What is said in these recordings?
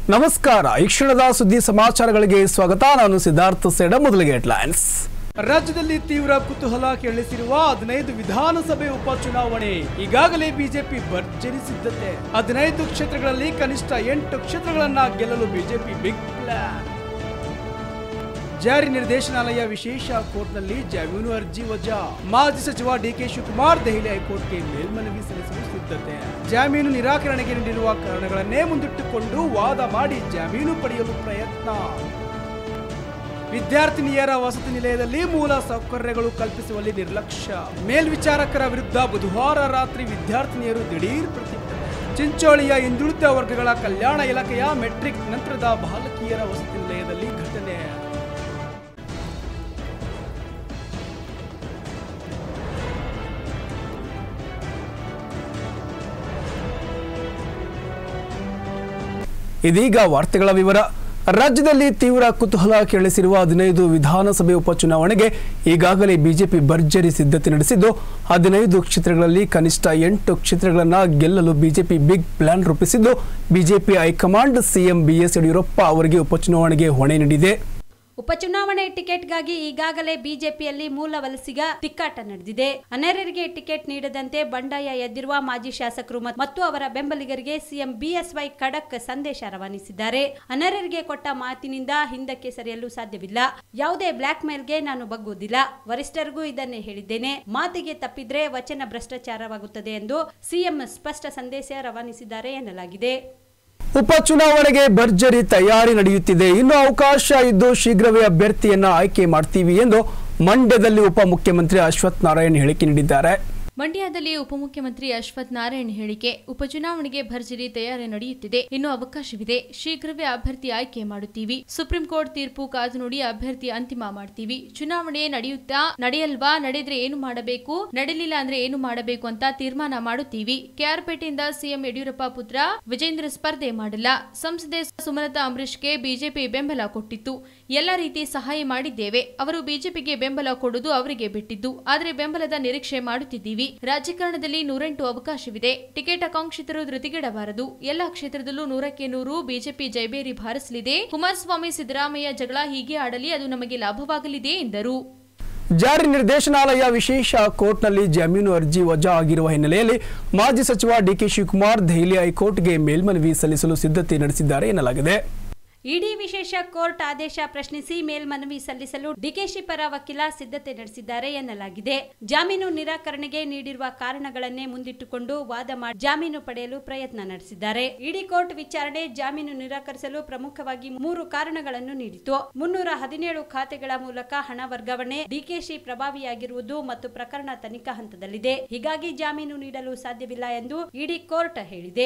ನಮಸ್ಕಾರ ಈ ಕ್ಷಣದ ಸುದ್ದಿ ಸಮಾಚಾರಗಳಿಗೆ ಸ್ವಾಗತ ನಾನು ಸಿದ್ಧಾರ್ಥ ಸೇಡ ಮೊದಲಿಗೆ ಹೆಡ್ಲೈನ್ಸ್ ರಾಜ್ಯದಲ್ಲಿ ತೀವ್ರ ಕುತೂಹಲ ಕೆರಳಿಸಿರುವ ಹದಿನೈದು ವಿಧಾನಸಭೆ ಉಪಚುನಾವಣೆ ಈಗಾಗಲೇ ಬಿಜೆಪಿ ಭರ್ಜರಿ ಸಿದ್ಧತೆ ಹದಿನೈದು ಕ್ಷೇತ್ರಗಳಲ್ಲಿ ಕನಿಷ್ಠ ಎಂಟು ಕ್ಷೇತ್ರಗಳನ್ನ ಗೆಲ್ಲಲು ಬಿಜೆಪಿ ಬಿಗ್ ಪ್ಲಾನ್ ಜಾರಿ ನಿರ್ದೇಶನಾಲಯ ವಿಶೇಷ ಕೋರ್ಟ್ನಲ್ಲಿ ಜಾಮೀನು ಅರ್ಜಿ ವಜಾ ಮಾಜಿ ಸಚಿವ ಡಿಕೆ ಶಿವಕುಮಾರ್ ದೆಹಲಿ ಹೈಕೋರ್ಟ್ಗೆ ಮೇಲ್ಮನವಿ ಸಲ್ಲಿಸಲು ಸಿದ್ಧತೆ ಜಾಮೀನು ನಿರಾಕರಣೆಗೆ ನೀಡಿರುವ ಕಾರಣಗಳನ್ನೇ ಮುಂದಿಟ್ಟುಕೊಂಡು ವಾದ ಮಾಡಿ ಜಾಮೀನು ಪಡೆಯಲು ಪ್ರಯತ್ನ ವಿದ್ಯಾರ್ಥಿನಿಯರ ವಸತಿ ನಿಲಯದಲ್ಲಿ ಮೂಲ ಸೌಕರ್ಯಗಳು ಕಲ್ಪಿಸುವಲ್ಲಿ ನಿರ್ಲಕ್ಷ್ಯ ಮೇಲ್ವಿಚಾರಕರ ವಿರುದ್ಧ ಬುಧವಾರ ರಾತ್ರಿ ವಿದ್ಯಾರ್ಥಿನಿಯರು ದಿಢೀರ್ ಪ್ರತಿಭಟನೆ ಚಿಂಚೋಳಿಯ ಹಿಂದುಳಿದ ವರ್ಗಗಳ ಕಲ್ಯಾಣ ಇಲಾಖೆಯ ಮೆಟ್ರಿಕ್ ನಂತರದ ಬಾಲಕಿಯರ ವಸತಿ ನಿಲಯದಲ್ಲಿ ಘಟನೆ ಇದೀಗ ವಾರ್ತೆಗಳ ವಿವರ ರಾಜ್ಯದಲ್ಲಿ ತೀವ್ರ ಕುತೂಹಲ ಕೆರಳಿಸಿರುವ ಹದಿನೈದು ವಿಧಾನಸಭೆ ಉಪಚುನಾವಣೆಗೆ ಈಗಾಗಲೇ ಬಿಜೆಪಿ ಭರ್ಜರಿ ಸಿದ್ಧತೆ ನಡೆಸಿದ್ದು ಹದಿನೈದು ಕ್ಷೇತ್ರಗಳಲ್ಲಿ ಕನಿಷ್ಠ ಎಂಟು ಕ್ಷೇತ್ರಗಳನ್ನು ಗೆಲ್ಲಲು ಬಿಜೆಪಿ ಬಿಗ್ ಪ್ಲಾನ್ ರೂಪಿಸಿದ್ದು BJP high command CM BS Yediyurappa ಅವರಿಗೆ ಉಪಚುನಾವಣೆಗೆ ಹೊಣೆ ನೀಡಿದೆ ಉಪಚುನಾವಣೆ ಟಿಕೆಟ್ಗಾಗಿ ಈಗಾಗಲೇ ಬಿಜೆಪಿಯಲ್ಲಿ ಮೂಲ ವಲಸಿಗ ತಿಕ್ಕಾಟ ನಡೆದಿದೆ ಅನರ್ಹರಿಗೆ ಟಿಕೆಟ್ ನೀಡದಂತೆ ಬಂಡಾಯ ಎದ್ದಿರುವ ಮಾಜಿ ಶಾಸಕರು ಮತ್- ಮತ್ತು ಅವರ ಬೆಂಬಲಿಗರಿಗೆ ಸಿಎಂ ಬಿಎಸ್ವೈ ಖಡಕ್ ಸಂದೇಶ ರವಾನಿಸಿದ್ದಾರೆ ಅನರ್ಹರಿಗೆ ಕೊಟ್ಟ ಮಾತಿನಿಂದ ಹಿಂದಕ್ಕೆ ಸರಿಯಲು ಸಾಧ್ಯವಿಲ್ಲ ಯಾವುದೇ ಬ್ಲಾಕ್ ಮೇಲ್ಗೆ ನಾನು ಬಗ್ಗುವುದಿಲ್ಲ ವರಿಷ್ಠರಿಗೂ ಇದನ್ನೇ ಹೇಳಿದ್ದೇನೆ ಮಾತಿಗೆ ತಪ್ಪಿದ್ರೆ ವಚನ ಭ್ರಷ್ಟಾಚಾರವಾಗುತ್ತದೆ ಎಂದು ಸಿಎಂ ಸ್ಪಷ್ಟ ಸಂದೇಶ ರವಾನಿಸಿದ್ದಾರೆ ಎನ್ನಲಾಗಿದೆ ಉಪಚುನಾವಣೆಗೆ ಭರ್ಜರಿ ತಯಾರಿ ನಡೆಯುತ್ತಿದೆ ಇನ್ನು ಅವಕಾಶ ಇದ್ದು ಶೀಘ್ರವೇ ಅಭ್ಯರ್ಥಿಯನ್ನ ಆಯ್ಕೆ ಮಾಡ್ತೀವಿ ಎಂದು ಮಂಡ್ಯದಲ್ಲಿ ಉಪಮುಖ್ಯಮಂತ್ರಿ ಅಶ್ವಥ್ ನಾರಾಯಣ್ ಹೇಳಿಕೆ ನೀಡಿದ್ದಾರೆ ಮಂಡ್ಯದಲ್ಲಿ ಉಪಮುಖ್ಯಮಂತ್ರಿ ಅಶ್ವಥ್ ನಾರಾಯಣ್ ಹೇಳಿಕೆ ಉಪಚುನಾವಣೆಗೆ ಭರ್ಜರಿ ತಯಾರಿ ನಡೆಯುತ್ತಿದೆ ಇನ್ನು ಅವಕಾಶವಿದೆ ಶೀಘ್ರವೇ ಅಭ್ಯರ್ಥಿ ಆಯ್ಕೆ ಮಾಡುತ್ತೀವಿ ಸುಪ್ರೀಂ ಕೋರ್ಟ್ ತೀರ್ಪು ಕಾದು ನೋಡಿ ಅಭ್ಯರ್ಥಿ ಅಂತಿಮ ಮಾಡ್ತೀವಿ ಚುನಾವಣೆ ನಡೆಯುತ್ತಾ ನಡೆಯಲ್ವಾ ನಡೆದ್ರೆ ಏನು ಮಾಡಬೇಕು ನಡೆಯಲಿಲ್ಲ ಅಂದ್ರೆ ಏನು ಮಾಡಬೇಕು ಅಂತ ತೀರ್ಮಾನ ಮಾಡುತ್ತೀವಿ ಕೆಆರ್ಪೇಟೆಯಿಂದ ಸಿಎಂ ಯಡಿಯೂರಪ್ಪ ಪುತ್ರ ವಿಜೇಂದ್ರ ಸ್ಪರ್ಧೆ ಮಾಡಿಲ್ಲ ಸಂಸದೆ ಸುಮಲತಾ ಅಂಬರೀಷ್ಗೆ ಬಿಜೆಪಿ ಬೆಂಬಲ ಕೊಟ್ಟಿತ್ತು ಎಲ್ಲ ರೀತಿ ಸಹಾಯ ಮಾಡಿದ್ದೇವೆ ಅವರು ಬಿಜೆಪಿಗೆ ಬೆಂಬಲ ಕೊಡುವುದು ಅವರಿಗೆ ಬಿಟ್ಟಿದ್ದು ಆದರೆ ಬೆಂಬಲದ ನಿರೀಕ್ಷೆ ಮಾಡುತ್ತಿದ್ದೀವಿ ರಾಜಕಾರಣದಲ್ಲಿ ನೂರೆಂಟು ಅವಕಾಶವಿದೆ ಟಿಕೆಟ್ ಆಕಾಂಕ್ಷಿತರು ಧೃತಿಗೆಡಬಾರದು ಎಲ್ಲ ಕ್ಷೇತ್ರದಲ್ಲೂ ನೂರಕ್ಕೆ ನೂರು ಬಿಜೆಪಿ ಜೈಬೇರಿ ಬಾರಿಸಲಿದೆ ಕುಮಾರಸ್ವಾಮಿ ಸಿದ್ದರಾಮಯ್ಯ ಜಗಳ ಹೀಗೆ ಆಡಲಿ ಅದು ನಮಗೆ ಲಾಭವಾಗಲಿದೆ ಎಂದರು ಜಾರಿ ನಿರ್ದೇಶನಾಲಯ ವಿಶೇಷ ಕೋರ್ಟ್ನಲ್ಲಿ ಜಾಮೀನು ಅರ್ಜಿ ವಜಾ ಆಗಿರುವ ಹಿನ್ನೆಲೆಯಲ್ಲಿ ಮಾಜಿ ಸಚಿವ ಡಿಕೆ ಶಿವಕುಮಾರ್ ದೆಹಲಿ ಹೈಕೋರ್ಟ್ಗೆ ಮೇಲ್ಮನವಿ ಸಲ್ಲಿಸಲು ಸಿದ್ಧತೆ ನಡೆಸಿದ್ದಾರೆ ಎನ್ನಲಾಗಿದೆ ಇಡಿ ವಿಶೇಷ ಕೋರ್ಟ್ ಆದೇಶ ಪ್ರಶ್ನಿಸಿ ಮೇಲ್ಮನವಿ ಸಲ್ಲಿಸಲು ಡಿಕೆಶಿ ಪರ ವಕೀಲ ಸಿದ್ಧತೆ ನಡೆಸಿದ್ದಾರೆ ಎನ್ನಲಾಗಿದೆ ಜಾಮೀನು ನಿರಾಕರಣೆಗೆ ನೀಡಿರುವ ಕಾರಣಗಳನ್ನೇ ಮುಂದಿಟ್ಟುಕೊಂಡು ವಾದ ಮಾಡಿ ಜಾಮೀನು ಪಡೆಯಲು ಪ್ರಯತ್ನ ನಡೆಸಿದ್ದಾರೆ ಇಡಿ ಕೋರ್ಟ್ ವಿಚಾರಣೆ ಜಾಮೀನು ನಿರಾಕರಿಸಲು ಪ್ರಮುಖವಾಗಿ ಮೂರು ಕಾರಣಗಳನ್ನು ನೀಡಿತು ಮುನ್ನೂರ ಹದಿನೇಳು ಖಾತೆಗಳ ಮೂಲಕ ಹಣ ವರ್ಗಾವಣೆ ಡಿಕೆಶಿ ಪ್ರಭಾವಿಯಾಗಿರುವುದು ಮತ್ತು ಪ್ರಕರಣ ತನಿಖಾ ಹಂತದಲ್ಲಿದೆ ಹೀಗಾಗಿ ಜಾಮೀನು ನೀಡಲು ಸಾಧ್ಯವಿಲ್ಲ ಎಂದು ಇಡಿ ಕೋರ್ಟ್ ಹೇಳಿದೆ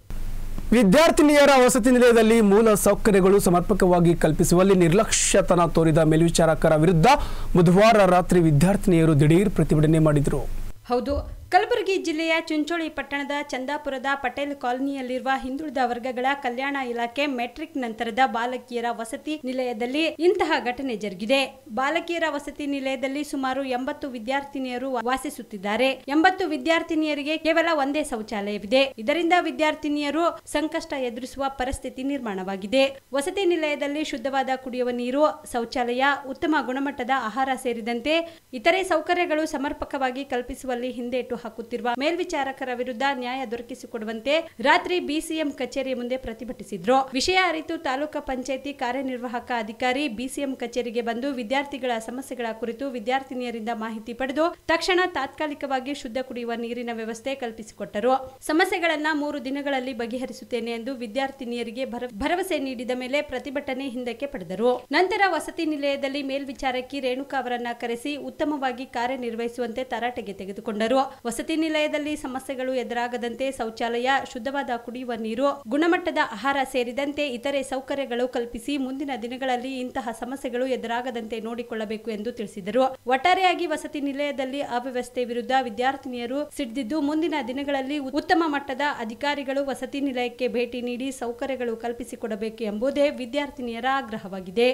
ವಿದ್ಯಾರ್ಥಿನಿಯರ ವಸತಿ ನಿಲಯದಲ್ಲಿ ಮೂಲ ಸೌಕರ್ಯಗಳು ಸಮರ್ಪಕವಾಗಿ ಕಲ್ಪಿಸುವಲ್ಲಿ ನಿರ್ಲಕ್ಷ್ಯತನ ತೋರಿದ ಮೇಲ್ವಿಚಾರಕರ ವಿರುದ್ಧ ಬುಧವಾರ ರಾತ್ರಿ ವಿದ್ಯಾರ್ಥಿನಿಯರು ದಿಢೀರ್ ಪ್ರತಿಭಟನೆ ಮಾಡಿದರು ಹೌದು ಕಲಬುರಗಿ ಜಿಲ್ಲೆಯ ಚುಂಚೋಳಿ ಪಟ್ಟಣದ ಚಂದಾಪುರದ ಪಟೇಲ್ ಕಾಲನಿಯಲ್ಲಿರುವ ಹಿಂದುಳಿದ ವರ್ಗಗಳ ಕಲ್ಯಾಣ ಇಲಾಖೆ ಮೆಟ್ರಿಕ್ ನಂತರದ ಬಾಲಕಿಯರ ವಸತಿ ನಿಲಯದಲ್ಲಿ ಇಂತಹ ಘಟನೆ ಜರುಗಿದೆ ಬಾಲಕಿಯರ ವಸತಿ ನಿಲಯದಲ್ಲಿ ಸುಮಾರು ಎಂಬತ್ತು ವಿದ್ಯಾರ್ಥಿನಿಯರು ವಾಸಿಸುತ್ತಿದ್ದಾರೆ ಎಂಬತ್ತು ವಿದ್ಯಾರ್ಥಿನಿಯರಿಗೆ ಕೇವಲ ಒಂದೇ ಶೌಚಾಲಯವಿದೆ ಇದರಿಂದ ವಿದ್ಯಾರ್ಥಿನಿಯರು ಸಂಕಷ್ಟ ಎದುರಿಸುವ ಪರಿಸ್ಥಿತಿ ನಿರ್ಮಾಣವಾಗಿದೆ ವಸತಿ ನಿಲಯದಲ್ಲಿ ಶುದ್ಧವಾದ ಕುಡಿಯುವ ನೀರು ಶೌಚಾಲಯ ಉತ್ತಮ ಗುಣಮಟ್ಟದ ಆಹಾರ ಸೇರಿದಂತೆ ಇತರೆ ಸೌಕರ್ಯಗಳು ಸಮರ್ಪಕವಾಗಿ ಕಲ್ಪಿಸುವಲ್ಲಿ ಹಿಂದೇಟು ಹಾಕುತ್ತಿರುವ ಮೇಲ್ವಿಚಾರಕರ ವಿರುದ್ಧ ನ್ಯಾಯ ದೊರಕಿಸಿಕೊಡುವಂತೆ ರಾತ್ರಿ ಬಿಸಿಎಂ ಕಚೇರಿ ಮುಂದೆ ಪ್ರತಿಭಟಿಸಿದ್ರು ವಿಷಯ ಅರಿತು ತಾಲೂಕಾ ಪಂಚಾಯಿತಿ ಕಾರ್ಯನಿರ್ವಾಹಕ ಅಧಿಕಾರಿ ಬಿಸಿಎಂ ಕಚೇರಿಗೆ ಬಂದು ವಿದ್ಯಾರ್ಥಿಗಳ ಸಮಸ್ಯೆಗಳ ಕುರಿತು ವಿದ್ಯಾರ್ಥಿನಿಯರಿಂದ ಮಾಹಿತಿ ಪಡೆದು ತಕ್ಷಣ ತಾತ್ಕಾಲಿಕವಾಗಿ ಶುದ್ಧ ಕುಡಿಯುವ ನೀರಿನ ವ್ಯವಸ್ಥೆ ಕಲ್ಪಿಸಿಕೊಟ್ಟರು ಸಮಸ್ಯೆಗಳನ್ನ ಮೂರು ದಿನಗಳಲ್ಲಿ ಬಗೆಹರಿಸುತ್ತೇನೆ ಎಂದು ವಿದ್ಯಾರ್ಥಿನಿಯರಿಗೆ ಭರ- ಭರವಸೆ ನೀಡಿದ ಮೇಲೆ ಪ್ರತಿಭಟನೆ ಹಿಂದಕ್ಕೆ ಪಡೆದರು ನಂತರ ವಸತಿ ನಿಲಯದಲ್ಲಿ ಮೇಲ್ವಿಚಾರಕಿ ರೇಣುಕಾ ಅವರನ್ನ ಕರೆಸಿ ಉತ್ತಮವಾಗಿ ಕಾರ್ಯನಿರ್ವಹಿಸುವಂತೆ ತರಾಟೆಗೆ ತೆಗೆದುಕೊಂಡರು ವಸತಿ ನಿಲಯದಲ್ಲಿ ಸಮಸ್ಯೆಗಳು ಎದುರಾಗದಂತೆ ಶೌಚಾಲಯ ಶುದ್ಧವಾದ ಕುಡಿಯುವ ನೀರು ಗುಣಮಟ್ಟದ ಆಹಾರ ಸೇರಿದಂತೆ ಇತರೆ ಸೌಕರ್ಯಗಳು ಕಲ್ಪಿಸಿ ಮುಂದಿನ ದಿನಗಳಲ್ಲಿ ಇಂತಹ ಸಮಸ್ಯೆಗಳು ಎದುರಾಗದಂತೆ ನೋಡಿಕೊಳ್ಳಬೇಕು ಎಂದು ತಿಳಿಸಿದರು ಒಟ್ಟಾರೆಯಾಗಿ ವಸತಿ ನಿಲಯದಲ್ಲಿ ಅವ್ಯವಸ್ಥೆ ವಿರುದ್ಧ ವಿದ್ಯಾರ್ಥಿನಿಯರು ಸಿಡಿದಿದ್ದು ಮುಂದಿನ ದಿನಗಳಲ್ಲಿ ಉತ್ತಮ ಮಟ್ಟದ ಅಧಿಕಾರಿಗಳು ವಸತಿ ನಿಲಯಕ್ಕೆ ಭೇಟಿ ನೀಡಿ ಸೌಕರ್ಯಗಳು ಕಲ್ಪಿಸಿಕೊಡಬೇಕು ಎಂಬುದೇ ವಿದ್ಯಾರ್ಥಿನಿಯರ ಆಗ್ರಹವಾಗಿದೆ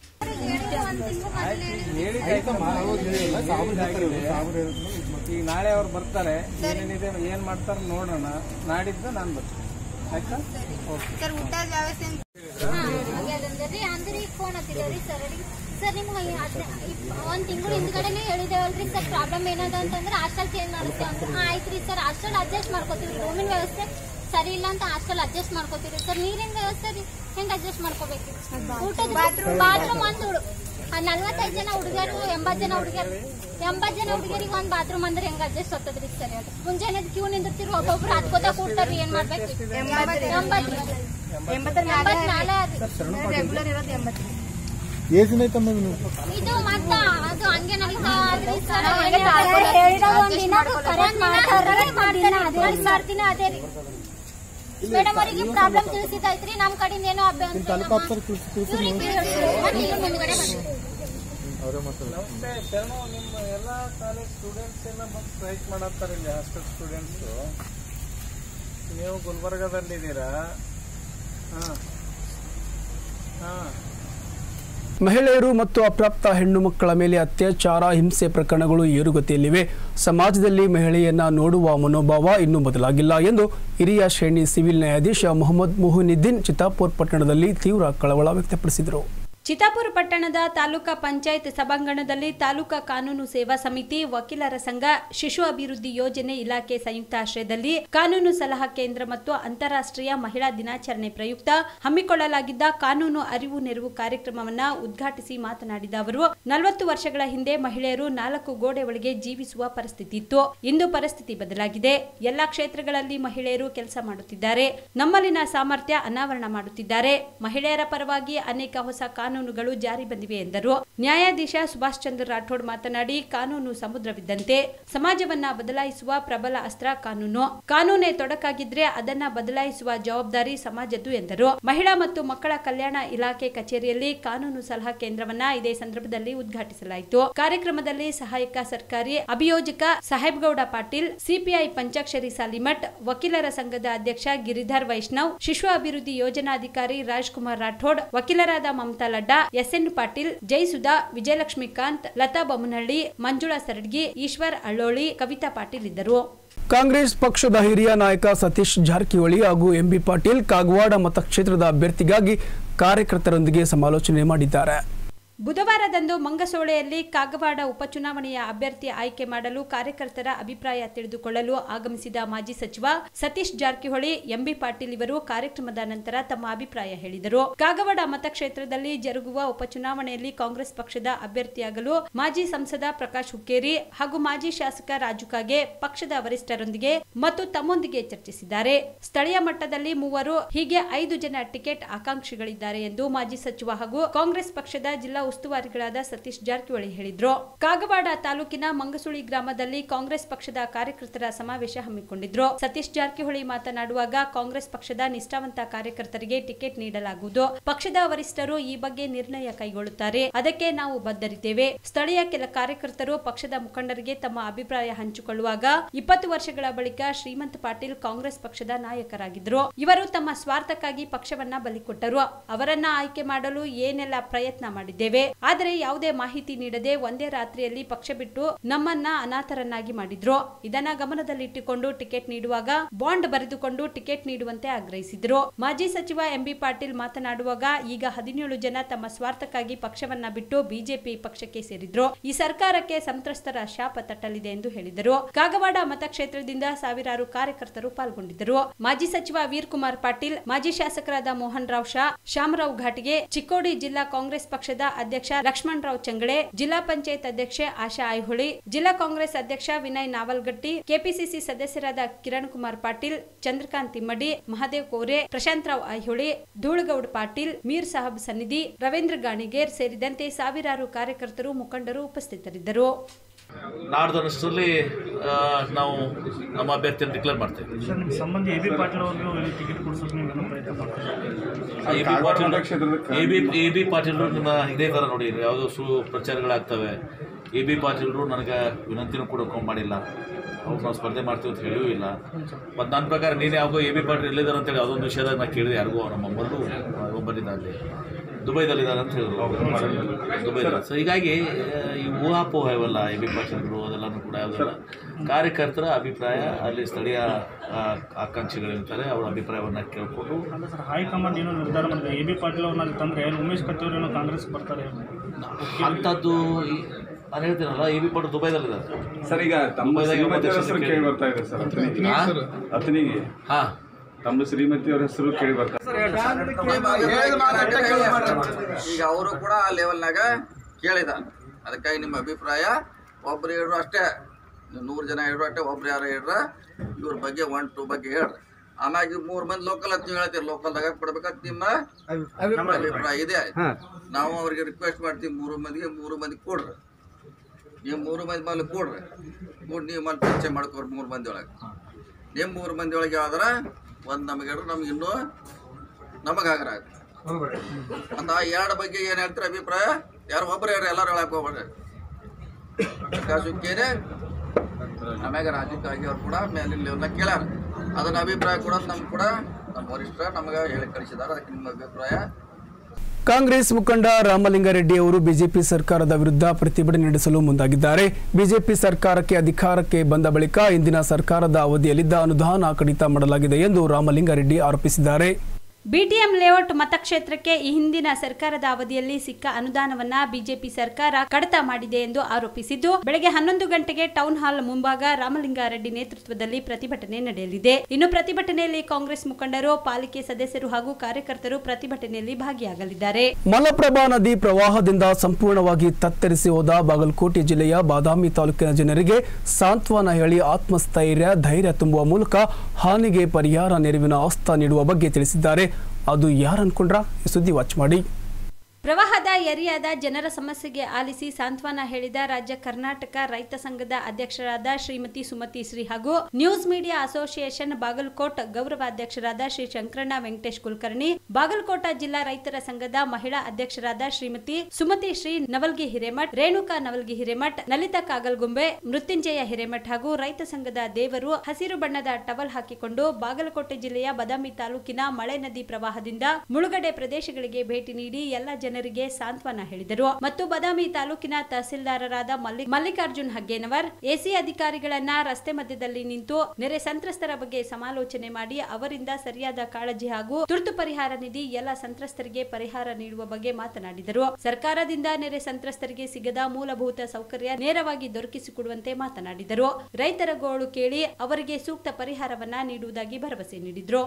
ಈಗ ನಾಳೆ ಅವ್ರು ಬರ್ತಾರೆ ಏನೇನಿದೆ ಏನ್ ಮಾಡ್ತಾರೆ ನೋಡೋಣ ನಾಡಿದ್ದು ನಾನು ಬರ್ತೀನಿ ಆಯ್ತಾ ಸರ್ ಊಟದ ವ್ಯವಸ್ಥೆ ರೀ ಅಂದ್ರೆ ಈಗ ಫೋನ್ ಹತ್ತಿದೇವ್ರಿ ಸರ್ ಸರ್ ನಿಮ್ಗೆ ಒಂದು ತಿಂಗಳು ಹಿಂದ್ಗಡೆನೇ ಹೇಳಿದೇವಲ್ರಿ ಸರ್ ಪ್ರಾಬ್ಲಮ್ ಏನದ ಅಂತಂದ್ರೆ ಹಾಸ್ಟೆಲ್ ಚೇಂಜ್ ಮಾಡುತ್ತೆ ಅಂತ ಆಯ್ತು ರೀ ಸರ್ ಹಾಸ್ಟೆಲ್ ಅಡ್ಜಸ್ಟ್ ಮಾಡ್ಕೋತೀವಿ ರೂಮಿನ ವ್ಯವಸ್ಥೆ ಸರಿ ಇಲ್ಲ ಅಂತ ಹಾಸ್ಟೆಲ್ ಅಡ್ಜಸ್ಟ್ ಮಾಡ್ಕೋತೀವಿ ಸರ್ ನೀರಿನ ವ್ಯವಸ್ಥೆ ರೀ ಹೆಂಗ್ ಅಡ್ಜಸ್ಟ್ ಮಾಡ್ಕೋಬೇಕು ಊಟದ ಬಾತ್ರೂಮ್ ಒಂದು ಹುಡು ನಲ್ವತ್ತೈದು ಜನ ಹುಡುಗರು ಎಂಬತ್ತು ಜನ ಹುಡುಗರು ಎಂಬತ್ತು ಜನ ಹುಡುಗರಿಗೆ ಒಂದು ಬಾತ್ರೂಮ್ ಅಂದ್ರೆ ಹೆಂಗ್ ಅಡ್ಜಸ್ಟ್ ಆಗ್ತದ್ರಿ ಸರ್ ಅದು ಮುಂಜಾನೆ ಕ್ಯೂ ನಿಂದಿರ್ತಿರು ಒಬ್ಬೊಬ್ರು ಹತ್ಕೋತ ಕೂಡ್ತಾರ್ರಿ ಏನ್ ಮಾಡ್ಬೇಕು ಎಂಬತ್ತು ಎಂಬತ್ತು ನಾಳೆ ಅದು. ಏಜ್ ಐತಮ್ಮ ನೀವು ಇದು ಮತ್ತ ಅದು ಹಂಗೆ ನಡೀತಾ ಅದ್ರಿ ಸರ್ ಹೇಳಿದ ಒಂದಿನ ಕರೆಕ್ಟ್ ಮಾಡ್ತಾರ್ರಿ ಮಾಡ್ತೀನಿ ಅದೇ ರೀ ಮೇಡಮ್ ಅವರಿಗೆ ಪ್ರಾಬ್ಲಮ್ ತಿಳಿಸಿದೈತ್ರಿ ನಮ್ ಕಡೆಯಿಂದ ಏನೋ ಅಭ್ಯಂತರ ತಾಲೂಕು ಆಫೀಸರ್ ಇವ್ರಿಗೆ ಹೇಳಿದ್ರು. ಮತ್ತೆ ಇವ್ರು ಮುಂದ್ಗಡೆ ಬಂದ್ರು. ಅವರೇ ಮಾತಾಡ್ತಾರೆ ನಮಸ್ತೆ ಶರಣು ನಿಮ್ಮ ಎಲ್ಲ ಕಾಲೇಜ್ ಸ್ಟೂಡೆಂಟ್ಸ್ ಎಲ್ಲ ಬಂದು ಸ್ಟ್ರೈಕ್ ಮಾಡತ್ತಾರೆ ಇಲ್ಲಿ ಹಾಸ್ಟೆಲ್ ಸ್ಟೂಡೆಂಟ್ಸು ನೀವು ಗುಲ್ಬರ್ಗದಲ್ಲಿದ್ದೀರಾ ಹಾಂ ಹಾಂ ಮಹಿಳೆಯರು ಮತ್ತು ಅಪ್ರಾಪ್ತ ಹೆಣ್ಣು ಮಕ್ಕಳ ಮೇಲೆ ಅತ್ಯಾಚಾರ ಹಿಂಸೆ ಪ್ರಕರಣಗಳು ಏರುಗತಿಯಲ್ಲಿವೆ ಸಮಾಜದಲ್ಲಿ ಮಹಿಳೆಯನ್ನ ನೋಡುವ ಮನೋಭಾವ ಇನ್ನೂ ಬದಲಾಗಿಲ್ಲ ಎಂದು ಹಿರಿಯ ಶ್ರೇಣಿ ಸಿವಿಲ್ ನ್ಯಾಯಾಧೀಶ ಮೊಹಮ್ಮದ್ ಮೊಹಿನುದ್ದೀನ್ ಚಿತಾಪುರ್ ಪಟ್ಟಣದಲ್ಲಿ ತೀವ್ರ ಕಳವಳ ವ್ಯಕ್ತಪಡಿಸಿದರು ಚಿತ್ತಾಪುರ ಪಟ್ಟಣದ ತಾಲೂಕಾ ಪಂಚಾಯತ್ ಸಭಾಂಗಣದಲ್ಲಿ ತಾಲೂಕಾ ಕಾನೂನು ಸೇವಾ ಸಮಿತಿ ವಕೀಲರ ಸಂಘ ಶಿಶು ಅಭಿವೃದ್ಧಿ ಯೋಜನೆ ಇಲಾಖೆ ಸಂಯುಕ್ತ ಆಶ್ರಯದಲ್ಲಿ ಕಾನೂನು ಸಲಹಾ ಕೇಂದ್ರ ಮತ್ತು ಅಂತಾರಾಷ್ಟ್ರೀಯ ಮಹಿಳಾ ದಿನಾಚರಣೆ ಪ್ರಯುಕ್ತ ಹಮ್ಮಿಕೊಳ್ಳಲಾಗಿದ್ದ ಕಾನೂನು ಅರಿವು ನೆರವು ಕಾರ್ಯಕ್ರಮವನ್ನ ಉದ್ಘಾಟಿಸಿ ಮಾತನಾಡಿದ ಅವರು ನಲವತ್ತು ವರ್ಷಗಳ ಹಿಂದೆ ಮಹಿಳೆಯರು ನಾಲ್ಕು ಗೋಡೆ ಒಳಗೆ ಜೀವಿಸುವ ಪರಿಸ್ಥಿತಿ ಇತ್ತು ಇಂದು ಪರಿಸ್ಥಿತಿ ಬದಲಾಗಿದೆ ಎಲ್ಲಾ ಕ್ಷೇತ್ರಗಳಲ್ಲಿ ಮಹಿಳೆಯರು ಕೆಲಸ ಮಾಡುತ್ತಿದ್ದಾರೆ ನಮ್ಮಲ್ಲಿನ ಸಾಮರ್ಥ್ಯ ಅನಾವರಣ ಮಾಡುತ್ತಿದ್ದಾರೆ ಮಹಿಳೆಯರ ಪರವಾಗಿ ಅನೇಕ ಹೊಸ ಕಾನೂನುಗಳು ಜಾರಿ ಬಂದಿವೆ ಎಂದರು ನ್ಯಾಯಾಧೀಶ ಸುಭಾಷ್ ಚಂದ್ರ ರಾಠೋಡ್ ಮಾತನಾಡಿ ಕಾನೂನು ಸಮುದ್ರವಿದ್ದಂತೆ ಸಮಾಜವನ್ನ ಬದಲಾಯಿಸುವ ಪ್ರಬಲ ಅಸ್ತ್ರ ಕಾನೂನು ಕಾನೂನೇ ತೊಡಕಾಗಿದ್ರೆ ಅದನ್ನ ಬದಲಾಯಿಸುವ ಜವಾಬ್ದಾರಿ ಸಮಾಜದ್ದು ಎಂದರು ಮಹಿಳಾ ಮತ್ತು ಮಕ್ಕಳ ಕಲ್ಯಾಣ ಇಲಾಖೆ ಕಚೇರಿಯಲ್ಲಿ ಕಾನೂನು ಸಲಹಾ ಕೇಂದ್ರವನ್ನ ಇದೇ ಸಂದರ್ಭದಲ್ಲಿ ಉದ್ಘಾಟಿಸಲಾಯಿತು ಕಾರ್ಯಕ್ರಮದಲ್ಲಿ ಸಹಾಯಕ ಸರ್ಕಾರಿ ಅಭಿಯೋಜಕ ಸಾಹೇಬ್ಗೌಡ ಪಾಟೀಲ್ ಸಿಪಿಐ ಪಂಚಾಕ್ಷರಿ ಸಾಲಿಮಠ್ ವಕೀಲರ ಸಂಘದ ಅಧ್ಯಕ್ಷ ಗಿರಿಧರ್ ವೈಷ್ಣವ್ ಶಿಶು ಅಭಿವೃದ್ಧಿ ಯೋಜನಾಧಿಕಾರಿ ರಾಜ್ಕುಮಾರ್ ರಾಠೋಡ್ ವಕೀಲರಾದ ಮಮತಾ ಲಡ್ಡಾ ಎಸ್ಎನ್ ಪಾಟೀಲ್ ಜಯಸುಧಾ ವಿಜಯಲಕ್ಷ್ಮೀಕಾಂತ್ ಲತಾ ಬೊಮ್ಮನಹಳ್ಳಿ ಮಂಜುಳಾ ಸರಡ್ಗಿ ಈಶ್ವರ್ ಅಳ್ಳೋಳಿ ಕವಿತಾ ಪಾಟೀಲ್ ಇದ್ದರು ಕಾಂಗ್ರೆಸ್ ಪಕ್ಷದ ಹಿರಿಯ ನಾಯಕ ಸತೀಶ್ ಜಾರಕಿಹೊಳಿ ಹಾಗೂ ಎಂಬಿ ಪಾಟೀಲ್ ಕಾಗವಾಡ ಮತಕ್ಷೇತ್ರದ ಅಭ್ಯರ್ಥಿಗಾಗಿ ಕಾರ್ಯಕರ್ತರೊಂದಿಗೆ ಸಮಾಲೋಚನೆ ಮಾಡಿದ್ದಾರೆ ಬುಧವಾರದಂದು ಮಂಗಸೋಳೆಯಲ್ಲಿ ಕಾಗವಾಡ ಉಪಚುನಾವಣೆಯ ಅಭ್ಯರ್ಥಿ ಆಯ್ಕೆ ಮಾಡಲು ಕಾರ್ಯಕರ್ತರ ಅಭಿಪ್ರಾಯ ತಿಳಿದುಕೊಳ್ಳಲು ಆಗಮಿಸಿದ ಮಾಜಿ ಸಚಿವ ಸತೀಶ್ ಜಾರಕಿಹೊಳಿ ಎಂಬಿ ಪಾಟೀಲ್ ಇವರು ಕಾರ್ಯಕ್ರಮದ ನಂತರ ತಮ್ಮ ಅಭಿಪ್ರಾಯ ಹೇಳಿದರು ಕಾಗವಾಡ ಮತಕ್ಷೇತ್ರದಲ್ಲಿ ಜರುಗುವ ಉಪಚುನಾವಣೆಯಲ್ಲಿ ಕಾಂಗ್ರೆಸ್ ಪಕ್ಷದ ಅಭ್ಯರ್ಥಿಯಾಗಲು ಮಾಜಿ ಸಂಸದ ಪ್ರಕಾಶ್ ಹುಕ್ಕೇರಿ ಹಾಗೂ ಮಾಜಿ ಶಾಸಕ ರಾಜು ಕಾಗೆ ಪಕ್ಷದ ವರಿಷ್ಠರೊಂದಿಗೆ ಮತ್ತು ತಮ್ಮೊಂದಿಗೆ ಚರ್ಚಿಸಿದ್ದಾರೆ ಸ್ಥಳೀಯ ಮಟ್ಟದಲ್ಲಿ ಮೂವರು ಹೀಗೆ ಐದು ಜನ ಟಿಕೆಟ್ ಆಕಾಂಕ್ಷಿಗಳಿದ್ದಾರೆ ಎಂದು ಮಾಜಿ ಸಚಿವ ಹಾಗೂ ಕಾಂಗ್ರೆಸ್ ಪಕ್ಷದ ಜಿಲ್ಲಾ ಉಸ್ತುವಾರಿಗಳಾದ ಸತೀಶ್ ಜಾರಕಿಹೊಳಿ ಹೇಳಿದ್ರು ಕಾಗವಾಡ ತಾಲೂಕಿನ ಮಂಗಸುಳಿ ಗ್ರಾಮದಲ್ಲಿ ಕಾಂಗ್ರೆಸ್ ಪಕ್ಷದ ಕಾರ್ಯಕರ್ತರ ಸಮಾವೇಶ ಹಮ್ಮಿಕೊಂಡಿದ್ರು ಸತೀಶ್ ಜಾರಕಿಹೊಳಿ ಮಾತನಾಡುವಾಗ ಕಾಂಗ್ರೆಸ್ ಪಕ್ಷದ ನಿಷ್ಠಾವಂತ ಕಾರ್ಯಕರ್ತರಿಗೆ ಟಿಕೆಟ್ ನೀಡಲಾಗುವುದು ಪಕ್ಷದ ವರಿಷ್ಠರು ಈ ಬಗ್ಗೆ ನಿರ್ಣಯ ಕೈಗೊಳ್ಳುತ್ತಾರೆ ಅದಕ್ಕೆ ನಾವು ಬದ್ಧರಿದ್ದೇವೆ ಸ್ಥಳೀಯ ಕೆಲ ಕಾರ್ಯಕರ್ತರು ಪಕ್ಷದ ಮುಖಂಡರಿಗೆ ತಮ್ಮ ಅಭಿಪ್ರಾಯ ಹಂಚಿಕೊಳ್ಳುವಾಗ ಇಪ್ಪತ್ತು ವರ್ಷಗಳ ಬಳಿಕ ಶ್ರೀಮಂತ್ ಪಾಟೀಲ್ ಕಾಂಗ್ರೆಸ್ ಪಕ್ಷದ ನಾಯಕರಾಗಿದ್ದರು ಇವರು ತಮ್ಮ ಸ್ವಾರ್ಥಕ್ಕಾಗಿ ಪಕ್ಷವನ್ನ ಬಲಿಕೊಟ್ಟರು ಅವರನ್ನ ಆಯ್ಕೆ ಮಾಡಲು ಏನೆಲ್ಲ ಪ್ರಯತ್ನ ಮಾಡಿದ್ದೇವೆ ಆದರೆ ಯಾವುದೇ ಮಾಹಿತಿ ನೀಡದೆ ಒಂದೇ ರಾತ್ರಿಯಲ್ಲಿ ಪಕ್ಷ ಬಿಟ್ಟು ನಮ್ಮನ್ನ ಅನಾಥರನ್ನಾಗಿ ಮಾಡಿದ್ರು ಇದನ್ನ ಗಮನದಲ್ಲಿಟ್ಟುಕೊಂಡು ಟಿಕೆಟ್ ನೀಡುವಾಗ ಬಾಂಡ್ ಬರೆದುಕೊಂಡು ಟಿಕೆಟ್ ನೀಡುವಂತೆ ಆಗ್ರಹಿಸಿದ್ರು ಮಾಜಿ ಸಚಿವ ಎಂಬಿ ಪಾಟೀಲ್ ಮಾತನಾಡುವಾಗ ಈಗ ಹದಿನೇಳು ಜನ ತಮ್ಮ ಸ್ವಾರ್ಥಕ್ಕಾಗಿ ಪಕ್ಷವನ್ನ ಬಿಟ್ಟು ಬಿಜೆಪಿ ಪಕ್ಷಕ್ಕೆ ಸೇರಿದ್ರು ಈ ಸರ್ಕಾರಕ್ಕೆ ಸಂತ್ರಸ್ತರ ಶಾಪ ತಟ್ಟಲಿದೆ ಎಂದು ಹೇಳಿದರು ಕಾಗವಾಡ ಮತಕ್ಷೇತ್ರದಿಂದ ಸಾವಿರಾರು ಕಾರ್ಯಕರ್ತರು ಪಾಲ್ಗೊಂಡಿದ್ದರು ಮಾಜಿ ಸಚಿವ ವೀರ್ ಕುಮಾರ್ ಪಾಟೀಲ್ ಮಾಜಿ ಶಾಸಕರಾದ ಮೋಹನ್ ರಾವ್ ಶಾ ಶ್ಯಾಮರಾವ್ ಘಾಟಿಗೆ ಚಿಕ್ಕೋಡಿ ಜಿಲ್ಲಾ ಕಾಂಗ್ರೆಸ್ ಪಕ್ಷದ ಅಧ್ಯಕ್ಷ ಲಕ್ಷ್ಮಣ್ ರಾವ್ ಚಂಗಳೆ ಜಿಲ್ಲಾ ಪಂಚಾಯತ್ ಅಧ್ಯಕ್ಷೆ ಆಶಾ ಐಹೊಳಿ ಜಿಲ್ಲಾ ಕಾಂಗ್ರೆಸ್ ಅಧ್ಯಕ್ಷ ವಿನಯ್ ನಾವಲ್ಗಟ್ಟಿ ಕೆಪಿಸಿಸಿ ಸದಸ್ಯರಾದ ಕಿರಣ್ ಕುಮಾರ್ ಪಾಟೀಲ್ ಚಂದ್ರಕಾಂತ್ ತಿಮ್ಮಡಿ ಮಹಾದೇವ್ ಕೋರೆ ಪ್ರಶಾಂತ್ ರಾವ್ ಐಹೊಳಿ ಧೂಳಗೌಡ್ ಪಾಟೀಲ್ ಮೀರ್ ಸಾಹಬ್ ಸನ್ನಿಧಿ ರವೀಂದ್ರ ಗಾಣಿಗೇರ್ ಸೇರಿದಂತೆ ಸಾವಿರಾರು ಕಾರ್ಯಕರ್ತರು ಮುಖಂಡರು ಉಪಸ್ಥಿತರಿದ್ದರು ನಾಡ್ದಷ್ಟರಲ್ಲಿ ನಾವು ನಮ್ಮ ಅಭ್ಯರ್ಥಿಯನ್ನು ಡಿಕ್ಲೇರ್ ಮಾಡ್ತೇವೆ ಸರ್ ನಿಮ್ಮ ಸಂಬಂಧಿ ಎ ಬಿ ಪಾಟೀಲ್ ಅವ್ರಿಗೂ ಇಲ್ಲಿ ಟಿಕೆಟ್ ಕೊಡಿಸೋಕೆ ನೀವು ಏನೋ ಪ್ರಯತ್ನ ಮಾಡ್ತೀರಾ A B Patil A B A B Patil ನಿಮ್ಮ ಇದೇ ಥರ ನೋಡಿ ಯಾವುದೋ ಸು ಪ್ರಚಾರಗಳಾಗ್ತವೆ ಎ ಬಿ ಪಾಟೀಲರು ನನಗೆ ವಿನಂತಿನೂ ಕೂಡ ಮಾಡಿಲ್ಲ ಅವ್ರು ನಾವು ಸ್ಪರ್ಧೆ ಮಾಡ್ತೀವಿ ಅಂತ ಹೇಳಿಯೂ ಇಲ್ಲ ಮತ್ತು ನನ್ನ ಪ್ರಕಾರ ನೀನು ಯಾವಾಗೋ ಎ ಬಿ ಪಾಟೀಲ್ ಎಲ್ಲಿದ್ದಾರೆ ಅಂತೇಳಿ ಅದೊಂದು ವಿಷಯದಾಗ ನಾನು ಕೇಳಿದೆ ಯಾರಿಗೂ ನಮ್ಮ ಅಮ್ಮಲ್ಲೂ ಒಬ್ಬರಿದ್ದ ಅಲ್ಲಿ ದುಬೈದಲ್ಲಿದ್ದಾರೆ ಅಂತ ಹೇಳಿದ್ರು ದುಬೈದಲ್ಲಿ ಸೊ ಹೀಗಾಗಿ ಆ, ಈ ಊಹಾಪೋಹ ಇವೆಲ್ಲ ಎ ಬಿ ಪಾಟೀಲ್ರು ಅದೆಲ್ಲನೂ ಕೂಡ ಯಾವುದಲ್ಲ ಕಾರ್ಯಕರ್ತರ ಅಭಿಪ್ರಾಯ ಅಲ್ಲಿ ಸ್ಥಳೀಯ ಆ, ಆಕಾಂಕ್ಷಿಗಳಿರ್ತಾರೆ ಅವರ ಅಭಿಪ್ರಾಯವನ್ನು ಕೇಳಿಕೊಂಡು ಅಲ್ಲ ಸರ್ ಹೈಕಮಾಂಡ್ ಏನೋ ನಿರ್ಧಾರ ಮಾಡಿದೆ ಎ ಬಿ ಪಾಟೀಲ್ ಅವ್ರನ್ನ ಅಲ್ಲಿ ತಂದ್ರೆ ಉಮೇಶ್ ಕತ್ತಿ ಏನೋ ಕಾಂಗ್ರೆಸ್ ಬರ್ತಾರೆ ಅಂಥದ್ದು ಈ- ನಾನು ಹೇಳ್ತೀನಲ್ಲ ಎ ಬಿ ಪಾಟೀಲ್ ದುಬೈದಲ್ಲಿದ್ದಾರೆ ಸರ್ ಈಗ ತಮ್ಮ ದುಬೈದಾಗ ಶ್ರೀಮತಿ ಅವರ ಮತ್ತೆ ಹೆಸರು ಕೇಳಿ ಬರ್ತಾ ಇದೆ ಸರ್ ಅತನಿಗೆ ಹಾ? ಅತನಿಗೆ ಹಾಂ ತಮ್ಮ ಶ್ರೀಮತಿ ಅವರ ಹೆಸರು ಕೇಳಿ ಬರ್ತಾ ಈಗ ಅವರು ಕೂಡ ಆ ಲೆವೆಲ್ನಾಗ ಕೇಳಿದ ಅದಕ್ಕಾಗಿ ನಿಮ್ಮ ಅಭಿಪ್ರಾಯ ಒಬ್ರು ಹೇಳ್ರು ಅಷ್ಟೇ ನೀವು ನೂರು ಜನ ಹೇಳ್ರು ಅಷ್ಟೇ ಒಬ್ರು ಯಾರು ಹೇಳ್ರ ಇವ್ರ ಬಗ್ಗೆ ಒನ್ ಟು ಬಗ್ಗೆ ಹೇಳ್ರಿ ಆಮ್ಯಾಗ ಮೂರು ಮಂದಿ ಲೋಕಲ್ ಅಂತ ನೀವು ಹೇಳ್ತೀರಿ ಲೋಕಲ್ದಾಗ ಕೊಡ್ಬೇಕಂತ ನಿಮ್ಮ ಅಭಿಪ್ರಾಯ ಇದೆ ನಾವು ಅವ್ರಿಗೆ ರಿಕ್ವೆಸ್ಟ್ ಮಾಡ್ತೀವಿ ಮೂರು ಮಂದಿಗೆ ಮೂರು ಮಂದಿ ಕೊಡ್ರಿ ನೀವು ಮೂರು ಮಂದಿ ಮೇಲೆ ಕೊಡ್ರಿ ಕೊಡ್ ನೀವು ಮೇಲೆ ಚರ್ಚೆ ಮಾಡ್ಕೊರಿ ಮೂರು ಮಂದಿ ಒಳಗೆ ನಿಮ್ಮ ಮೂರು ಮಂದಿ ಒಳಗೆ ಯಾವ್ದಾರ ಒಂದು ನಮಗೆ ಹೇಳ್ರಿ ನಮ್ಗೆ ಇನ್ನೂ ನಮಗೆ ಆಗ್ರ ಮತ್ತು ಆ ಎರಡು ಬಗ್ಗೆ ಏನು ಹೇಳ್ತೀರಿ ಅಭಿಪ್ರಾಯ ಯಾರು ಒಬ್ಬರು ಹೇಳ್ರಿ ಎಲ್ಲರೂ ಹೇಳಕ್ ಹೋಗ್ಬೇಡ್ರಿ ಕಾಸುಕ್ಕೇನೆ ಆಮ್ಯಾಗ ರಾಜಕೀಯವಾಗಿ ಅವ್ರು ಕೂಡ ಮೇಲಿನ ಲೆವೆಲ್ನಾಗ ಕೇಳ್ಯಾರ ಅದನ್ನ ಅಭಿಪ್ರಾಯ ಕೂಡ ನಮ್ಗೆ ಕೂಡ ನಮ್ಮ ವರಿಷ್ಠ ನಮಗೆ ಹೇಳಿ ಕಳಿಸಿದಾರೆ ಅದಕ್ಕೆ ನಿಮ್ಮ ಅಭಿಪ್ರಾಯ ಕಾಂಗ್ರೆಸ್ ಮುಖಂಡ ರಾಮಲಿಂಗಾರೆಡ್ಡಿ ಅವರು ಬಿಜೆಪಿ ಸರ್ಕಾರದ ವಿರುದ್ಧ ಪ್ರತಿಭಟನೆ ನಡೆಸಲು ಮುಂದಾಗಿದ್ದಾರೆ ಬಿಜೆಪಿ ಸರ್ಕಾರಕ್ಕೆ ಅಧಿಕಾರಕ್ಕೆ ಬಂದ ಬಳಿಕ ಇಂದಿನ ಸರ್ಕಾರದ ಅವಧಿಯಲ್ಲಿದ್ದ ಅನುದಾನ ಕಡಿತ ಮಾಡಲಾಗಿದೆ ಎಂದು ರಾಮಲಿಂಗಾರೆಡ್ಡಿ ಆರೋಪಿಸಿದ್ದಾರೆ ಬಿಟಿಎಂ ಲೇಔಟ್ ಮತಕ್ಷೇತ್ರಕ್ಕೆ ಈ ಹಿಂದಿನ ಸರ್ಕಾರದ ಅವಧಿಯಲ್ಲಿ ಸಿಕ್ಕ ಅನುದಾನವನ್ನ ಬಿಜೆಪಿ ಸರ್ಕಾರ ಕಡಿತ ಮಾಡಿದೆ ಎಂದು ಆರೋಪಿಸಿದ್ದು ಬೆಳಗ್ಗೆ ಹನ್ನೊಂದು ಗಂಟೆಗೆ ಟೌನ್ ಹಾಲ್ ಮುಂಭಾಗ ರಾಮಲಿಂಗಾರೆಡ್ಡಿ ನೇತೃತ್ವದಲ್ಲಿ ಪ್ರತಿಭಟನೆ ನಡೆಯಲಿದೆ ಇನ್ನು ಪ್ರತಿಭಟನೆಯಲ್ಲಿ ಕಾಂಗ್ರೆಸ್ ಮುಖಂಡರು ಪಾಲಿಕೆ ಸದಸ್ಯರು ಹಾಗೂ ಕಾರ್ಯಕರ್ತರು ಪ್ರತಿಭಟನೆಯಲ್ಲಿ ಭಾಗಿಯಾಗಲಿದ್ದಾರೆ ಮಲಪ್ರಭಾ ನದಿ ಪ್ರವಾಹದಿಂದ ಸಂಪೂರ್ಣವಾಗಿ ತತ್ತರಿಸಿ ಹೋದ ಬಾಗಲಕೋಟೆ ಜಿಲ್ಲೆಯ ಬಾದಾಮಿ ತಾಲೂಕಿನ ಜನರಿಗೆ ಸಾಂತ್ವನ ಹೇಳಿ ಆತ್ಮಸ್ಥೈರ್ಯ ಧೈರ್ಯ ತುಂಬುವ ಮೂಲಕ ಹಾನಿಗೆ ಪರಿಹಾರ ನೆರವಿನ ಹಸ್ತ ನೀಡುವ ಬಗ್ಗೆ ತಿಳಿಸಿದ್ದಾರೆ ಅದು ಯಾರು ಅನ್ಕೊಂಡ್ರ ಈ ಸುದ್ದಿ ವಾಚ್ ಮಾಡಿ ಪ್ರವಾಹದ ಏರಿಯಾದ ಜನರ ಸಮಸ್ಯೆಗೆ ಆಲಿಸಿ ಸಾಂತ್ವನ ಹೇಳಿದ ರಾಜ್ಯ ಕರ್ನಾಟಕ ರೈತ ಸಂಘದ ಅಧ್ಯಕ್ಷರಾದ ಶ್ರೀಮತಿ ಸುಮತಿ ಶ್ರೀ ಹಾಗೂ ನ್ಯೂಸ್ ಮೀಡಿಯಾ ಅಸೋಸಿಯೇಷನ್ ಬಾಗಲಕೋಟ್ ಗೌರವಾಧ್ಯಕ್ಷರಾದ ಶ್ರೀ ಶಂಕರಣ್ಣ ವೆಂಕಟೇಶ್ ಕುಲಕರ್ಣಿ ಬಾಗಲಕೋಟ ಜಿಲ್ಲಾ ರೈತರ ಸಂಘದ ಮಹಿಳಾ ಅಧ್ಯಕ್ಷರಾದ ಶ್ರೀಮತಿ ಸುಮತಿ ಶ್ರೀ ನವಲ್ಗಿ ಹಿರೇಮಠ್ ರೇಣುಕಾ ನವಲ್ಗಿ ಹಿರೇಮಠ್ ಲಲಿತಾ ಕಾಗಲ್ಗುಂಬೆ ಮೃತ್ಯುಂಜಯ ಹಿರೇಮಠ್ ಹಾಗೂ ರೈತ ಸಂಘದ ದೇವರು ಹಸಿರು ಬಣ್ಣದ ಟವಲ್ ಹಾಕಿಕೊಂಡು ಬಾಗಲಕೋಟೆ ಜಿಲ್ಲೆಯ ಬದಾಮಿ ತಾಲೂಕಿನ ಮಳೆ ನದಿ ಪ್ರವಾಹದಿಂದ ಮುಳುಗಡೆ ಪ್ರದೇಶಗಳಿಗೆ ಭೇಟಿ ನೀಡಿ ಎಲ್ಲ ಜನರಿಗೆ ಸಾಂತ್ವನ ಹೇಳಿದರು ಮತ್ತು ಬದಾಮಿ ತಾಲೂಕಿನ ತಹಸೀಲ್ದಾರರಾದ ಮಲ್ಲಿ- ಮಲ್ಲಿಕಾರ್ಜುನ್ ಹಗ್ಗೇನವರ್ ಎಸಿ ಅಧಿಕಾರಿಗಳನ್ನ ರಸ್ತೆ ಮಧ್ಯದಲ್ಲಿ ನಿಂತು ನೆರೆ ಸಂತ್ರಸ್ತರ ಬಗ್ಗೆ ಸಮಾಲೋಚನೆ ಮಾಡಿ ಅವರಿಂದ ಸರಿಯಾದ ಕಾಳಜಿ ಹಾಗೂ ತುರ್ತು ಪರಿಹಾರ ನಿಧಿ ಎಲ್ಲ ಸಂತ್ರಸ್ತರಿಗೆ ಪರಿಹಾರ ನೀಡುವ ಬಗ್ಗೆ ಮಾತನಾಡಿದರು ಸರ್ಕಾರದಿಂದ ನೆರೆ ಸಂತ್ರಸ್ತರಿಗೆ ಸಿಗದ ಮೂಲಭೂತ ಸೌಕರ್ಯ ನೇರವಾಗಿ ದೊರಕಿಸಿಕೊಡುವಂತೆ ಮಾತನಾಡಿದರು ರೈತರ ಗೋಳು ಕೇಳಿ ಅವರಿಗೆ ಸೂಕ್ತ ಪರಿಹಾರವನ್ನ ನೀಡುವುದಾಗಿ ಭರವಸೆ ನೀಡಿದ್ರು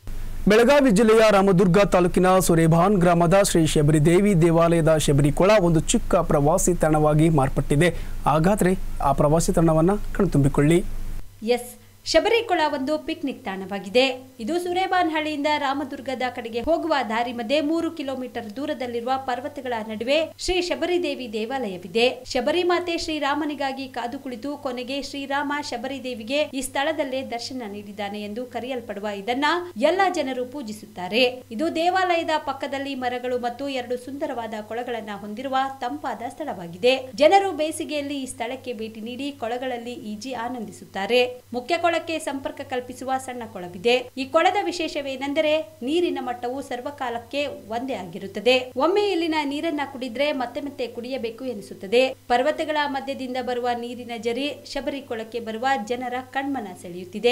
ಬೆಳಗಾವಿ ಜಿಲ್ಲೆಯ ರಾಮದುರ್ಗ ತಾಲೂಕಿನ ಸುರೇಭಾನ್ ಗ್ರಾಮದ ಶ್ರೀ ಶಬರಿದೇವಿ ದೇವಾಲಯದ ಶಬರಿಕೊಳ ಒಂದು ಚಿಕ್ಕ ಪ್ರವಾಸಿ ತಾಣವಾಗಿ ಮಾರ್ಪಟ್ಟಿದೆ ಹಾಗಾದ್ರೆ ಆ ಪ್ರವಾಸಿ ತಾಣವನ್ನ ಕಣ್ತುಂಬಿಕೊಳ್ಳಿ ಎಸ್ ಶಬರಿಕೊಳ ಒಂದು ಪಿಕ್ನಿಕ್ ತಾಣವಾಗಿದೆ ಇದು ಸುರೇಬಾನ್ಹಳ್ಳಿಯಿಂದ ರಾಮದುರ್ಗದ ಕಡೆಗೆ ಹೋಗುವ ದಾರಿ ಮಧ್ಯೆ ಮೂರು ಕಿಲೋಮೀಟರ್ ದೂರದಲ್ಲಿರುವ ಪರ್ವತಗಳ ನಡುವೆ ಶ್ರೀ ಶಬರಿದೇವಿ ದೇವಾಲಯವಿದೆ ಶಬರಿಮಾತೆ ಶ್ರೀರಾಮನಿಗಾಗಿ ಕಾದು ಕುಳಿತು ಕೊನೆಗೆ ಶ್ರೀರಾಮ ಶಬರಿದೇವಿಗೆ ಈ ಸ್ಥಳದಲ್ಲೇ ದರ್ಶನ ನೀಡಿದ್ದಾನೆ ಎಂದು ಕರೆಯಲ್ಪಡುವ ಇದನ್ನ ಎಲ್ಲ ಜನರು ಪೂಜಿಸುತ್ತಾರೆ ಇದು ದೇವಾಲಯದ ಪಕ್ಕದಲ್ಲಿ ಮರಗಳು ಮತ್ತು ಎರಡು ಸುಂದರವಾದ ಕೊಳಗಳನ್ನ ಹೊಂದಿರುವ ತಂಪಾದ ಸ್ಥಳವಾಗಿದೆ ಜನರು ಬೇಸಿಗೆಯಲ್ಲಿ ಈ ಸ್ಥಳಕ್ಕೆ ಭೇಟಿ ನೀಡಿ ಕೊಳಗಳಲ್ಲಿ ಈಜಿ ಆನಂದಿಸುತ್ತಾರೆ ಮುಖ್ಯ ಕೊಳಕ್ಕೆ ಸಂಪರ್ಕ ಕಲ್ಪಿಸುವ ಸಣ್ಣ ಕೊಳವಿದೆ ಈ ಕೊಳದ ವಿಶೇಷವೇನೆಂದರೆ ನೀರಿನ ಮಟ್ಟವು ಸರ್ವಕಾಲಕ್ಕೆ ಒಂದೇ ಆಗಿರುತ್ತದೆ ಒಮ್ಮೆ ಇಲ್ಲಿನ ನೀರನ್ನ ಕುಡಿದ್ರೆ ಮತ್ತೆ ಮತ್ತೆ ಕುಡಿಯಬೇಕು ಎನಿಸುತ್ತದೆ ಪರ್ವತಗಳ ಮಧ್ಯದಿಂದ ಬರುವ ನೀರಿನ ಜರಿ ಶಬರಿ ಕೊಳಕ್ಕೆ ಬರುವ ಜನರ ಕಣ್ಮನ ಸೆಳೆಯುತ್ತಿದೆ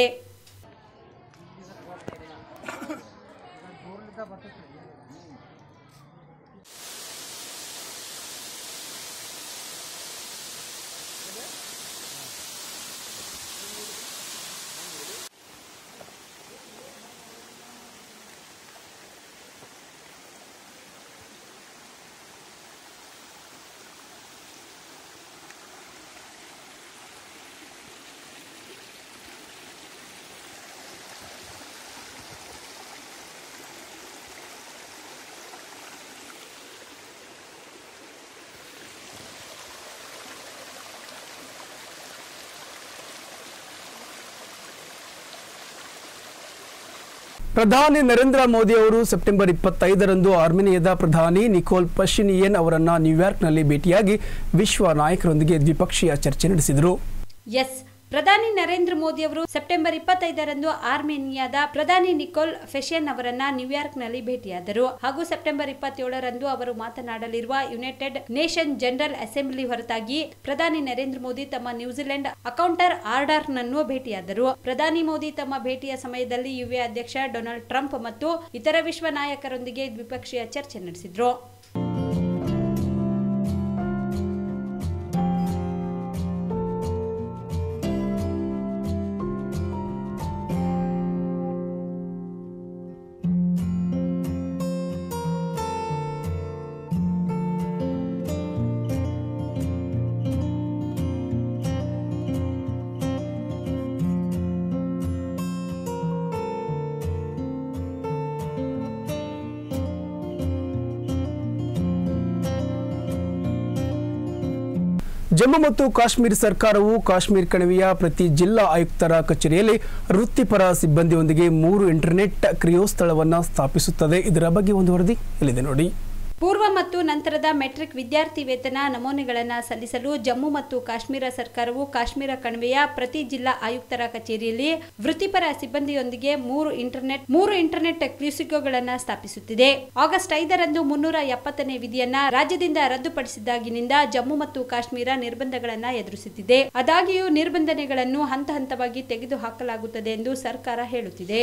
ಪ್ರಧಾನಿ ನರೇಂದ್ರ ಮೋದಿ ಅವರು ಸೆಪ್ಟೆಂಬರ್ ಇಪ್ಪತ್ತೈದರಂದು ಆರ್ಮೇನಿಯಾದ ಪ್ರಧಾನಿ ನಿಕೋಲ್ ಪಶಿನಿಯನ್ ಅವರನ್ನ ನ್ಯೂಯಾರ್ಕ್ನಲ್ಲಿ ಭೇಟಿಯಾಗಿ ವಿಶ್ವ ನಾಯಕರೊಂದಿಗೆ ದ್ವಿಪಕ್ಷೀಯ ಚರ್ಚೆ ನಡೆಸಿದರು ಎಸ್ ಪ್ರಧಾನಿ ನರೇಂದ್ರ ಮೋದಿ ಅವರು ಸೆಪ್ಟೆಂಬರ್ ಇಪ್ಪತ್ತೈದರಂದು ಆರ್ಮೇನಿಯಾದ ಪ್ರಧಾನಿ ನಿಕೋಲ್ ಫೆಷಿಯನ್ ಅವರನ್ನ ನ್ಯೂಯಾರ್ಕ್ನಲ್ಲಿ ಭೇಟಿಯಾದರು ಹಾಗೂ ಸೆಪ್ಟೆಂಬರ್ ಇಪ್ಪತ್ತೇಳರಂದು ಅವರು ಮಾತನಾಡಲಿರುವ ಯುನೈಟೆಡ್ ನೇಷನ್ ಜನರಲ್ ಅಸೆಂಬ್ಲಿ ಹೊರತಾಗಿ ಪ್ರಧಾನಿ ನರೇಂದ್ರ ಮೋದಿ ತಮ್ಮ ನ್ಯೂಜಿಲೆಂಡ್ ಅಕೌಂಟರ್ ಆರ್ಡರ್ ನನ್ನು ಭೇಟಿಯಾದರು ಪ್ರಧಾನಿ ಮೋದಿ ತಮ್ಮ ಭೇಟಿಯ ಸಮಯದಲ್ಲಿ ಯುಎ ಅಧ್ಯಕ್ಷ ಡೊನಾಲ್ಡ್ ಟ್ರಂಪ್ ಮತ್ತು ಇತರ ವಿಶ್ವ ನಾಯಕರೊಂದಿಗೆ ದ್ವಿಪಕ್ಷೀಯ ಚರ್ಚೆ ನಡೆಸಿದ್ರು ಜಮ್ಮು ಮತ್ತು ಕಾಶ್ಮೀರ ಸರ್ಕಾರವು ಕಾಶ್ಮೀರ ಕಣಿವೆಯ ಪ್ರತಿ ಜಿಲ್ಲಾ ಆಯುಕ್ತರ ಕಚೇರಿಯಲ್ಲಿ ವೃತ್ತಿಪರ ಸಿಬ್ಬಂದಿಯೊಂದಿಗೆ ಮೂರು ಇಂಟರ್ನೆಟ್ ಕ್ರಿಯೋಸ್ಥಳವನ್ನು ಸ್ಥಾಪಿಸುತ್ತದೆ ಇದರ ಬಗ್ಗೆ ಒಂದು ವರದಿ ಇಲ್ಲಿದೆ ನೋಡಿ ಪೂರ್ವ ಮತ್ತು ನಂತರದ ಮೆಟ್ರಿಕ್ ವಿದ್ಯಾರ್ಥಿ ವೇತನ ನಮೂನೆಗಳನ್ನು ಸಲ್ಲಿಸಲು ಜಮ್ಮು ಮತ್ತು ಕಾಶ್ಮೀರ ಸರ್ಕಾರವು ಕಾಶ್ಮೀರ ಕಣಿವೆಯ ಪ್ರತಿ ಜಿಲ್ಲಾ ಆಯುಕ್ತರ ಕಚೇರಿಯಲ್ಲಿ ವೃತ್ತಿಪರ ಸಿಬ್ಬಂದಿಯೊಂದಿಗೆ ಮೂರು ಇಂಟರ್ನೆಟ್ ಮೂರು ಇಂಟರ್ನೆಟ್ ಕ್ಯೂಸಿಕೋಗಳನ್ನು ಸ್ಥಾಪಿಸುತ್ತಿದೆ ಆಗಸ್ಟ್ ಐದರಂದು ಮುನ್ನೂರ ಎಪ್ಪತ್ತನೇ ವಿಧಿಯನ್ನ ರಾಜ್ಯದಿಂದ ರದ್ದುಪಡಿಸಿದಾಗಿನಿಂದ ಜಮ್ಮು ಮತ್ತು ಕಾಶ್ಮೀರ ನಿರ್ಬಂಧಗಳನ್ನು ಎದುರಿಸುತ್ತಿದೆ ಆದಾಗ್ಯೂ ನಿರ್ಬಂಧನೆಗಳನ್ನು ಹಂತ ಹಂತವಾಗಿ ತೆಗೆದುಹಾಕಲಾಗುತ್ತದೆ ಎಂದು ಸರ್ಕಾರ ಹೇಳುತ್ತಿದೆ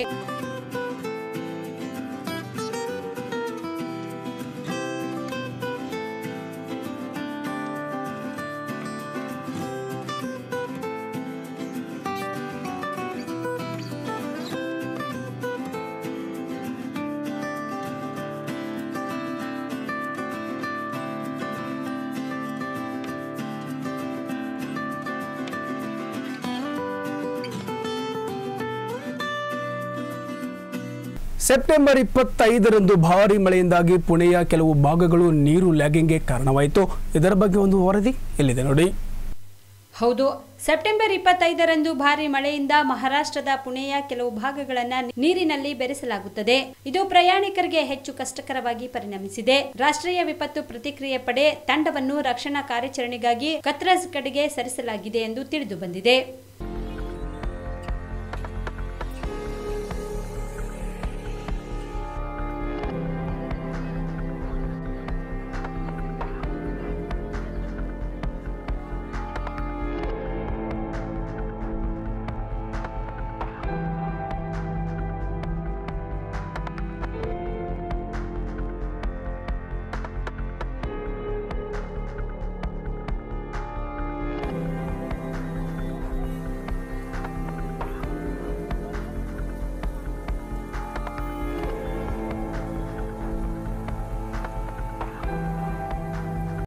ಸೆಪ್ಟೆಂಬರ್ ಇಪ್ಪತ್ತೈದರಂದು ಭಾರೀ ಮಳೆಯಿಂದಾಗಿ ಪುಣೆಯ ಕೆಲವು ಭಾಗಗಳು ನೀರು ಲ್ಯಾಗಿಂಗ್ಗೆ ಕಾರಣವಾಯಿತು ಇದರ ಬಗ್ಗೆ ಒಂದು ವರದಿ ಇಲ್ಲಿದೆ ನೋಡಿ ಹೌದು ಸೆಪ್ಟೆಂಬರ್ ಇಪ್ಪತ್ತೈದರಂದು ಭಾರಿ ಮಳೆಯಿಂದ ಮಹಾರಾಷ್ಟ್ರದ ಪುಣೆಯ ಕೆಲವು ಭಾಗಗಳನ್ನ ನೀರಿನಲ್ಲಿ ಬೆರೆಸಲಾಗುತ್ತದೆ ಇದು ಪ್ರಯಾಣಿಕರಿಗೆ ಹೆಚ್ಚು ಕಷ್ಟಕರವಾಗಿ ಪರಿಣಮಿಸಿದೆ ರಾಷ್ಟ್ರೀಯ ವಿಪತ್ತು ಪ್ರತಿಕ್ರಿಯೆ ಪಡೆ ತಂಡವನ್ನು ರಕ್ಷಣಾ ಕಾರ್ಯಾಚರಣೆಗಾಗಿ ಕತ್ರಸ್ ಕಡೆಗೆ ಸರಿಸಲಾಗಿದೆ ಎಂದು ತಿಳಿದು ಬಂದಿದೆ